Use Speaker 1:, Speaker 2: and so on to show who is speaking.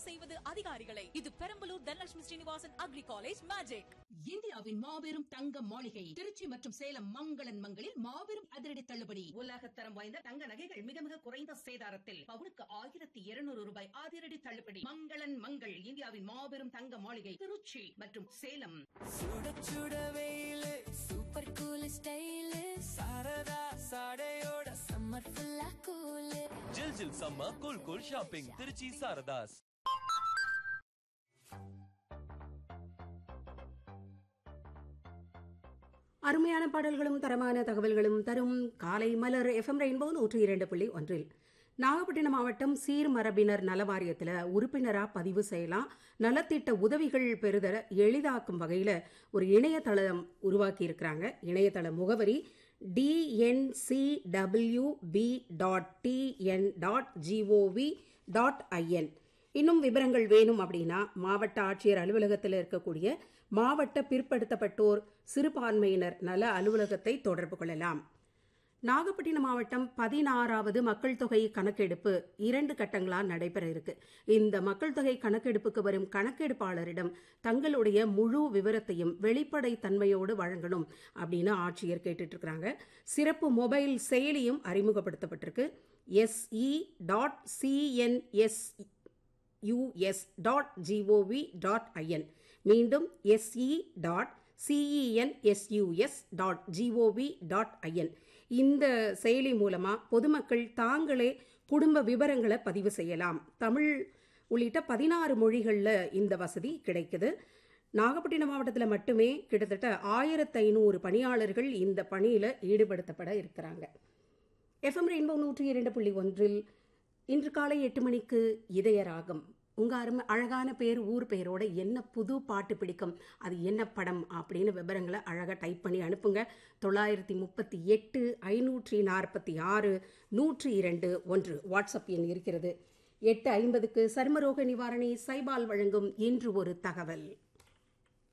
Speaker 1: செய்வது அதிகாரிகளை இது Perambalur Dhanalakshmi Srinivasan agri college magic
Speaker 2: இந்தியாவின் மாபெரும் தங்க மாளிகை திருச்சி மற்றும் சேலம் மங்களன் மங்களில் மாபெரும் அதிரடி தள்ளுபடி உலகத்தரம் வாய்ந்த தங்க நகைகள் மிக மிக குறைந்த சேதாரத்தில் பவுனுக்கு ஆயிரத்தி இருநூறு ரூபாய் அதிரடி தள்ளுபடி மங்களன் மங்கள் இந்தியாவின் மாபெரும் தங்க மாளிகை திருச்சி மற்றும் சேலம்
Speaker 3: சுட சுட வெயிலு
Speaker 4: சூப்பர் கூல் ஸ்டைலு
Speaker 3: சாரதா சாடையோட
Speaker 4: சம்மர் ஃபுல்லா கூலு
Speaker 5: ஜில் ஜில் சம்ம cool cool shopping Trichy Saradhas
Speaker 6: அருமையான பாடல்களும் தரமான தகவல்களும் தரும் காலை மலர் எஃப்எம் ரெயின்போ நூற்றி இரண்டு புள்ளி ஒன்றில் நாகப்பட்டினம் மாவட்டம் சீர்மரபினர் நல வாரியத்தில் உறுப்பினராக பதிவு செய்யலாம் நலத்திட்ட உதவிகள் பெறுதல எளிதாக்கும் வகையில் ஒரு இணையதளம் உருவாக்கி இருக்கிறாங்க இணையதள முகவரி TNCWB dot TN dot GOV dot IN இன்னும் விவரங்கள் வேணும் அப்படின்னா மாவட்ட ஆட்சியர் அலுவலகத்தில் இருக்கக்கூடிய மாவட்ட பிற்படுத்தப்பட்டோர் சிறுபான்மையினர் நல அலுவலகத்தை தொடர்பு கொள்ளலாம் நாகப்பட்டினம் மாவட்டம் பதினாறாவது மக்கள் தொகை கணக்கெடுப்பு இரண்டு கட்டங்களாக நடைபெற இருக்கு இந்த மக்கள் தொகை கணக்கெடுப்புக்கு வரும் கணக்கெடுப்பாளரிடம் தங்களுடைய முழு விவரத்தையும் வெளிப்படை தன்மையோடு வழங்கணும் அப்படின்னு ஆட்சியர் கேட்டுட்டு இருக்காங்க சிறப்பு மொபைல் செயலியும் அறிமுகப்படுத்தப்பட்டிருக்கு SE dot CNS US dot GOV dot IN மீண்டும் SE dot CENSUS dot GOV dot IN இந்த செயலி மூலமாக பொதுமக்கள் தாங்களே குடும்ப விவரங்களை பதிவு செய்யலாம் தமிழ் உள்ளிட்ட பதினாறு மொழிகளில் இந்த வசதி கிடைக்குது நாகப்பட்டினம் மாவட்டத்தில் மட்டுமே கிட்டத்தட்ட ஆயிரத்து ஐநூறு பணியாளர்கள் இந்த பணியில் ஈடுபடுத்தப்பட இருக்கிறாங்க எஃப்எம் ரெயின்போ நூற்றி இரண்டு புள்ளி ஒன்றில் இன்று காலை எட்டு மணிக்கு இதயராகம் உங்க அருமை அழகான பேர் ஊர் பெயரோட என்ன புது பாட்டு பிடிக்கும் அது என்ன படம் அப்படின்னு விவரங்களை அழகாக டைப் பண்ணி அனுப்புங்க தொள்ளாயிரத்தி முப்பத்தி எட்டு ஐநூற்றி நாற்பத்தி ஆறு நூற்றி இரண்டு ஒன்று வாட்ஸ்அப் எண் இருக்கிறது எட்டு ஐம்பதுக்கு சர்மரோக நிவாரணி சைபால் வழங்கும் இன்று ஒரு தகவல்